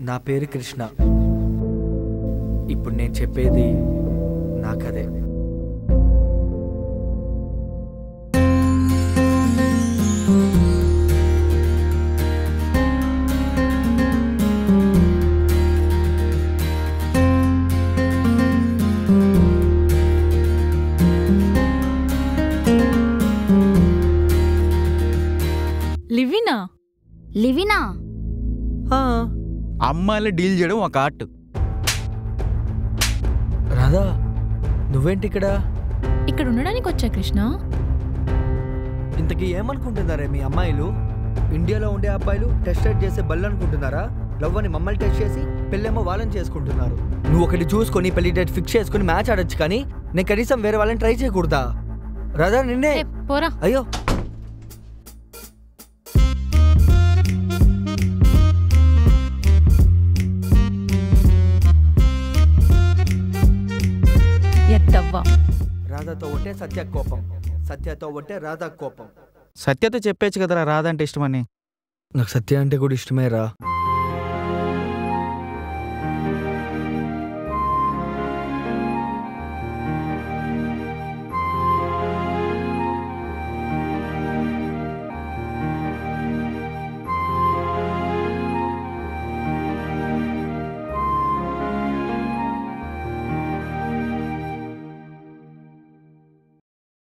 నా పేరు కృష్ణ ఇప్పుడు నేను చెప్పేది నా కథే లివినా లివినా ఆ, అమ్మాయిలు డీల్ చేయడం ఒక ఆర్ట్ రాధా నువ్వేంటి ఇక్కడ ఇక్కడ ఉండడానికి వచ్చా కృష్ణ ఇంతకీ ఏమనుకుంటున్నారే మీ అమ్మాయిలు ఇండియాలో ఉండే అబ్బాయిలు టెస్ట్ రైడ్ చేసే బళ్ళు అనుకుంటున్నారా లవ్ అని మమ్మల్ని టెస్ట్ చేసి పెళ్ళేమో వాళ్ళని చేసుకుంటున్నారు నువ్వు ఒకటి చూసుకొని పెళ్లి డేట్ ఫిక్స్ చేసుకొని మ్యాచ్ ఆడొచ్చు కానీ నేను కనీసం వేరే వాళ్ళని ట్రై చేయకూడదా రాధా నిన్నే ఏ, పోరా అయ్యో ఎద్దవ్వా రాధాతో ఉంటే సత్య కోపం సత్యతో ఉంటే రాధా కోపం సత్యత చెప్పేచ్చు కదరా రాదంటే ఇష్టమని నాకు సత్య అంటే కూడా ఇష్టమే రా